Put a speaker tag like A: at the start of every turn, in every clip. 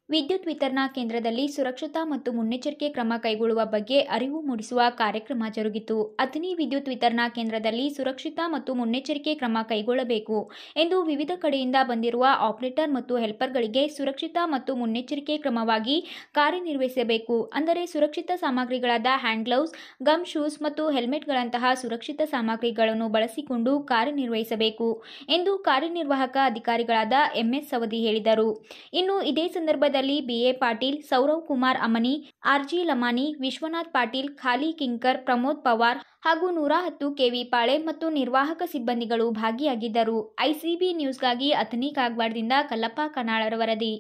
A: ವಿದ್ಯುತ್ ವಿತರಣಾ ಕೇಂದ್ರದಲ್ಲಿ ಸುರಕ್ಷತಾ ಮತ್ತು ಮುನ್ನೆಚ್ಚರಿಕೆ ಕ್ರಮ ಕೈಗೊಳ್ಳುವ ಬಗ್ಗೆ ಅರಿವು ಮೂಡಿಸುವ ಕಾರ್ಯಕ್ರಮ ಜರುಗಿತು ಅಥಣಿ ವಿದ್ಯುತ್ ವಿತರಣಾ ಕೇಂದ್ರದಲ್ಲಿ ಸುರಕ್ಷಿತ ಮತ್ತು ಮುನ್ನೆಚ್ಚರಿಕೆ ಕ್ರಮ ಕೈಗೊಳ್ಳಬೇಕು ಎಂದು ವಿವಿಧ ಕಡೆಯಿಂದ ಬಂದಿರುವ ಆಪರೇಟರ್ ಮತ್ತು ಹೆಲ್ಪರ್ಗಳಿಗೆ ಸುರಕ್ಷಿತ ಮತ್ತು ಮುನ್ನೆಚ್ಚರಿಕೆ ಕ್ರಮವಾಗಿ ಕಾರ್ಯನಿರ್ವಹಿಸಬೇಕು ಅಂದರೆ ಸುರಕ್ಷಿತ ಸಾಮಗ್ರಿಗಳಾದ ಹ್ಯಾಂಡ್ ಗ್ಲೌಸ್ ಗಮ್ ಶೂಸ್ ಮತ್ತು ಹೆಲ್ಮೆಟ್ಗಳಂತಹ ಸುರಕ್ಷಿತ ಸಾಮಗ್ರಿಗಳನ್ನು ಬಳಸಿಕೊಂಡು ಕಾರ್ಯನಿರ್ವಹಿಸಬೇಕು ಎಂದು ಕಾರ್ಯನಿರ್ವಾಹಕ ಅಧಿಕಾರಿಗಳಾದ ಎಂಎಸ್ ಸವದಿ ಹೇಳಿದರು ಇನ್ನು ಇದೇ ಸಂದರ್ಭದಲ್ಲಿ ಬಿಎ ಪಾಟೀಲ್ ಸೌರವ್ ಕುಮಾರ್ ಅಮನಿ ಆರ್ಜಿ ಲಮಾನಿ ವಿಶ್ವನಾಥ್ ಪಾಟೀಲ್ ಖಾಲಿ ಕಿಂಕರ್ ಪ್ರಮೋದ್ ಪವಾರ್ ಹಾಗೂ ನೂರ ಹತ್ತು ಕೆವಿ ಪಾಳೆ ಮತ್ತು ನಿರ್ವಾಹಕ ಸಿಬ್ಬಂದಿಗಳು ಭಾಗಿಯಾಗಿದ್ದರು ಐಸಿಬಿ ನ್ಯೂಸ್ಗಾಗಿ ಅಥಣಿ ಕಾಗವಾಡದಿಂದ ಕಲ್ಲಪ್ಪ ಕನಾಳರ ವರದಿ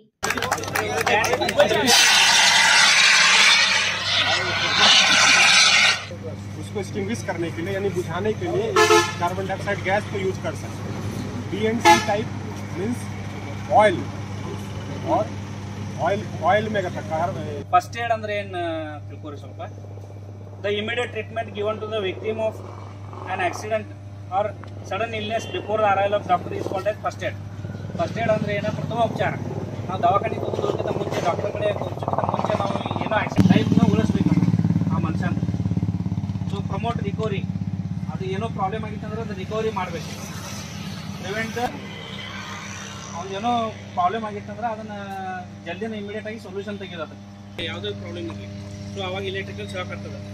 B: उसको एक्सटिंग्विश करने के लिए यानी बुझाने के लिए कार्बन डाइऑक्साइड गैस को यूज कर सकते हैं B and C type means oil और ऑयल ऑयल में अगर कार
C: ಫಸ್ಟ್ ಏಡ್ ಅಂದ್ರೆ ಏನು ತಿಳ್ಕೊರಿ ಸ್ವಲ್ಪ the immediate treatment given to the victim of an accident or sudden illness before the arrival of doctor is called as first aid first aid ಅಂದ್ರೆ ಏನೋ ಪ್ರಥಮ ಉಪಚಾರ ನಾವು ದವಾಖಾನೆಗೆ ಹೋಗೋದಕ್ಕಿಂತ ಮುಂಚೆ ಡಾಕ್ಟರ್ ಕಡೆ ಹೋಗೋದಕ್ಕಿಂತ ಮುಂಚೆ ನಾವು ಏನೋ ಆಕ್ಸಿಡೆಂಟ್ ಲೈಫ್ನ ಉಳಿಸ್ಬೇಕು ಆ ಮನುಷ್ಯನ ಸೊ ಪ್ರಮೋಟ್ ರಿಕವರಿ ಅದು ಏನೋ ಪ್ರಾಬ್ಲಮ್ ಆಗಿತ್ತು ಅಂದ್ರೆ ಅದು ರಿಕವರಿ ಮಾಡಬೇಕು ಪ್ರಿವೆಂಟ್ ಏನೋ ಪ್ರಾಬ್ಲಮ್ ಆಗಿತ್ತಂದ್ರೆ ಅದನ್ನ ಜಲ್ದಿನ ಇಮಿಡಿಯೇಟ್ ಆಗಿ ಸೊಲ್ಯೂಷನ್ ತೆಗೆಯೋದು ಯಾವುದೇ ಪ್ರಾಬ್ಲಮ್ ಇರಲಿ ಸೊ ಅವಾಗ ಇಲೆಕ್ಟ್ರಿಕಲ್ ಶಾಕ್ ಆಗ್ತದೆ